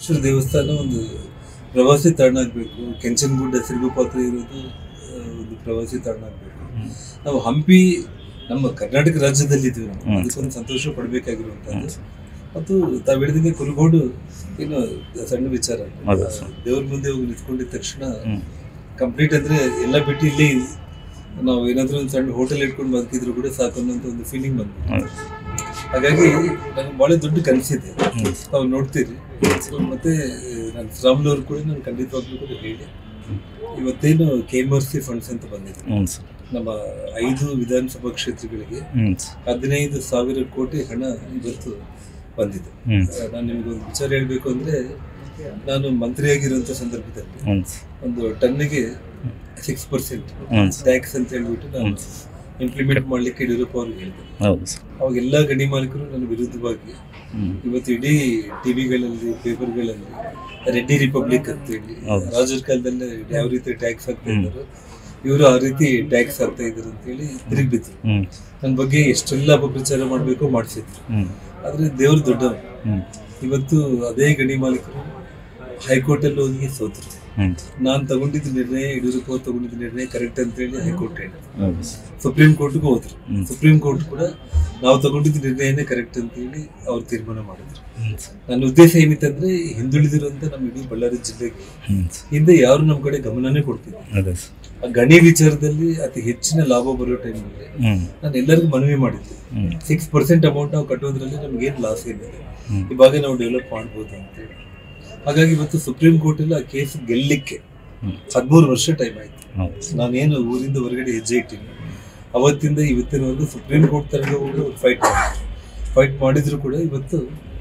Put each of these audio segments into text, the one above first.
ಬಸವೇಶ್ವರ ದೇವಸ್ಥಾನ ಒಂದು ಪ್ರವಾಸಿ ತಾಣ ಆಗಬೇಕು ಕೆಂಚನಗುಡ್ಡ ಹೆಸರಿಗೂ ಪಾತ್ರ ಇರೋದು ಆ, ಒಂದು ಪ್ರವಾಸಿ ತಾಣ ಆಗಬೇಕು ನಾವು ಹಂಪಿ ನಮ್ಮ ಕರ್ನಾಟಕ ರಾಜ್ಯದಲ್ಲಿದ್ದೀವಿ ನಾವು ಹ್ಮ್. ಅದಕ್ಕೊಂದು ಸಂತೋಷ ಪಡಬೇಕಾಗಿರುವಂಥದ್ದು ಮತ್ತು ತಾವು ಹೇಳಿದಂಗೆ ಕುರುಗೋಡು ಏನು ಸಣ್ಣ ವಿಚಾರ ಹೌದು ಸರ್. ದೇವ್ರ ಮುಂದೆ ಹೋಗಿ ನಿಂತ್ಕೊಂಡಿದ ತಕ್ಷಣ ಹ್ಮ್. ಕಂಪ್ಲೀಟ್ ಅಂದ್ರೆ ಎಲ್ಲ ಬಿಟ್ಟು ಇಲ್ಲಿ ನಾವು ಏನಾದ್ರೂ ಒಂದು ಸಣ್ಣ ಹೋಟೆಲ್ ಇಟ್ಕೊಂಡು ಬದುಕಿದ್ರು ಕೂಡ ಸಾಕು ಅನ್ನೋಂಥ ಒಂದು ಫೀಲಿಂಗ್ ಬಂತು ಹೌದು. ಹಾಗಾಗಿ ನನಗೆ ಬಹಳ ದೊಡ್ಡ ಕನಸಿದೆ ಹ್ಮ್. ತಾವು ನೋಡ್ತೀರಿ So, ಮತ್ತೆ ನಾನು ಶ್ರಾಮ್ಲವ್ರು ಕೂಡ ನಾನು ಖಂಡಿತವಾಗ್ಲೂ ಕೂಡ ಹೇಳಿ ಇವತ್ತೇನು K M R C funds ಅಂತ ಬಂದಿದೆ ಹ್ಞೂ ಸರ್ ನಮ್ಮ ಐದು ವಿಧಾನಸಭಾ ಕ್ಷೇತ್ರಗಳಿಗೆ ಹ್ಞೂ ಸರ್ ಹದಿನೈದು ಸಾವಿರ ಕೋಟಿ ಹಣ ಇವತ್ತು ಬಂದಿದೆ ಹ್ಞೂ ಆ, ನಾನು ನಿಮ್ಗೊಂದು ವಿಚಾರ ಹೇಳಬೇಕು ಅಂದ್ರೆ ನಾನು ಮಂತ್ರಿಯಾಗಿರುವಂಥ ಸಂದರ್ಭದಲ್ಲಿ ಹ್ಞೂ ಸರ್ ಒಂದು ಟನ್ನಿಗೆ ಸಿಕ್ಸ್ ಪರ್ಸೆಂಟ್ ಹ್ಞೂ ಸರ್ ಟ್ಯಾಕ್ಸ್ ಅಂತ ಹೇಳ್ಬಿಟ್ಟು ನಾನು ಇಂಪ್ಲಿಮೆಂಟ್ ಮಾಡ್ಲಿಕ್ಕೆ ಯಡಿಯೂರಪ್ಪ ಅವ್ರಿಗೆ ಹೇಳಿದೆ ಹೌದು ಸರ್ ಅವಾಗ ಎಲ್ಲ ಗಣಿ ಮಾಲೀಕರು ನನ್ನ ವಿರುದ್ಧವಾಗಿ ಹ್ಞೂ ಇವತ್ತು ಇಡೀ ಟಿವಿಗಳಲ್ಲಿ ಪೇಪರ್ಗಳಲ್ಲಿ ರೆಡ್ಡಿ ರಿಪಬ್ಲಿಕ್ ಅಂತೇಳಿ ಹೌದು. ರಾಜರ ಕಾಲದಲ್ಲಿ ಯಾವ ರೀತಿ ಟ್ಯಾಕ್ಸ್ ಹಾಕ್ತಾ ಇದ್ದಾರೆ ಇವರು ಆ ರೀತಿ ಟ್ಯಾಕ್ಸ್ ಹಾಕ್ತಾ ಇದ್ದಾರೆ ಅಂತೇಳಿ ತಿರುಗಿ ಬಿದ್ರು ಹ್ಞೂ ನನ್ನ ಬಗ್ಗೆ ಎಷ್ಟೆಲ್ಲ ಅಪಪ್ರಚಾರ ಮಾಡಬೇಕು ಮಾಡಿಸಿದ್ರು ಹ್ಞೂ ಆದ್ರೆ ದೇವ್ರು ದೊಡ್ಡವ ಹ್ಞೂ ಇವತ್ತು ಅದೇ ಗಣಿ ಮಾಲೀಕರು ಹೈಕೋರ್ಟಲ್ಲಿ ಹೋಗಿ ಸೋತರು ಹ್ಞೂ ನಾನು ತಗೊಂಡಿದ್ದ ನಿರ್ಣಯ ಯಡಿಯೂರಪ್ಪ ಅವ್ರು ತಗೊಂಡಿದ್ದ ನಿರ್ಣಯ ಕರೆಕ್ಟ್ ಅಂತೇಳಿ ಹೈಕೋರ್ಟ್ ಹೇಳಿದ್ರು ಹೌದು ಸರ್ ಸುಪ್ರೀಂ ಕೋರ್ಟ್ಗೂ ಹೋದ್ರು ಹ್ಮ್. ಸುಪ್ರೀಂ ಕೋರ್ಟ್ ಕೂಡ ನಾವು ತಗೊಂಡಿದ್ದ ನಿರ್ಣಯನೇ ಕರೆಕ್ಟ್ ಅಂತ ಹೇಳಿ ಅವ್ರು ತೀರ್ಮಾನ ಮಾಡಿದ್ರು ಹ್ಞೂ ಸರ್ ನನ್ನ ಉದ್ದೇಶ ಏನಿತ್ತಂದ್ರೆ ಈ ಹಿಂದುಳಿದಿರುವಂತ ನಮ್ಮ ಇಡೀ ಬಳ್ಳಾರಿ ಜಿಲ್ಲೆಗೆ ಹ್ಞೂ ಸರ್ ಹಿಂದೆ ಯಾರು ನಮ್ಮ ಕಡೆ ಗಮನನೇ ಕೊಡ್ತಿದ್ರು ಅದೇ ಸರ್ ಆ ಗಣಿ ವಿಚಾರದಲ್ಲಿ ಅತಿ ಹೆಚ್ಚಿನ ಲಾಭ ಬರೋ ಟೈಮಲ್ಲಿ ಹ್ಞೂ ನಾನು ಎಲ್ಲರಿಗೂ ಮನವಿ ಮಾಡಿದ್ದೆ ಹ್ಞೂ ಸಿಕ್ಸ್ ಪರ್ಸೆಂಟ್ ಅಮೌಂಟ್ ನಾವು ಕಟ್ಟೋದ್ರಲ್ಲಿ ನಮ್ಗೆ ಏನು ಲಾಸ್ ಏನಿದೆ ಹ್ಞೂ ಇವಾಗ ನಾವು ಡೆವಲಪ್ ಮಾಡ್ಬೋದು ಅಂತೇಳಿ ಹಾಗಾಗಿ ಇವತ್ತು ಸುಪ್ರೀಂ ಕೋರ್ಟಲ್ಲಿ ಆ ಕೇಸ್ ಗೆಲ್ಲಲಿಕ್ಕೆ ಹ್ಞೂ ಹದಿಮೂರು ವರ್ಷ ಟೈಮ್ ಆಯ್ತು ಹೌದು ಸರ್ ನಾನೇನು ಊರಿಂದ ಹೊರಗಡೆ ಹೆಜ್ಜೆ ಇಟ್ಟಿನಿ ಅವತ್ತಿಂದ ಇವತ್ತಿನವರೆಗೂ ಸುಪ್ರೀಂ ಕೋರ್ಟ್ ತನಕ ಹೋಗಿ ಫೈಟ್ ಮಾಡಿದ್ರು ಫೈಟ್ ಮಾಡಿದ್ರು ಕೂಡ ಇವತ್ತು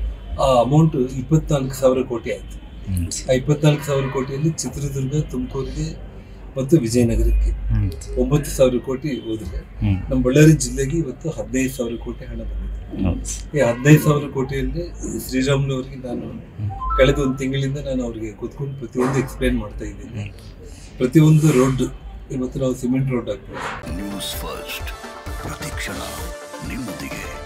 ಆ ಅಮೌಂಟ್ ಇಪ್ಪತ್ನಾಲ್ಕು ಸಾವಿರ ಕೋಟಿ ಆಯ್ತು ಹ್ಞೂ ಸರ್ ಆ ಇಪ್ಪತ್ನಾಲ್ಕು ಸಾವಿರ ಕೋಟಿಯಲ್ಲಿ ಚಿತ್ರದುರ್ಗ ತುಮಕೂರಿಗೆ ಮತ್ತು ವಿಜಯನಗರಕ್ಕೆ ಹ್ಞೂ ಒಂಬತ್ತು ಸಾವಿರ ಕೋಟಿ ಹೋದ್ರೆ ಹ್ಞೂ ನಮ್ಮ ಬಳ್ಳಾರಿ ಜಿಲ್ಲೆಗೆ ಇವತ್ತು ಹದಿನೈದು ಸಾವಿರ ಕೋಟಿ ಹಣ ಬಂದಿದೆ ಹೌದು ಸರ್ ಈ ಹದಿನೈದು ಸಾವಿರ ಕೋಟಿಯಲ್ಲಿ ಶ್ರೀರಾಮ್ನವರಿಗೆ ನಾನು ಕಳೆದ ಒಂದು ತಿಂಗಳಿಂದ ನಾನು ಅವ್ರಿಗೆ ಕೂತ್ಕೊಂಡು ಪ್ರತಿಯೊಂದು ಎಕ್ಸ್ಪ್ಲೇನ್ ಮಾಡ್ತಾ ಇದ್ದೀನಿ ಪ್ರತಿಯೊಂದು ರೋಡ್ ಇವತ್ತು ನಾವು ಸಿಮೆಂಟ್ ರೋಡ್ ಹಾಕ್ಬೋದು ನ್ಯೂಸ್ ಫಸ್ಟ್ ಪ್ರತಿಕ್ಷಣ ನಿಮ್ಮೊಂದಿಗೆ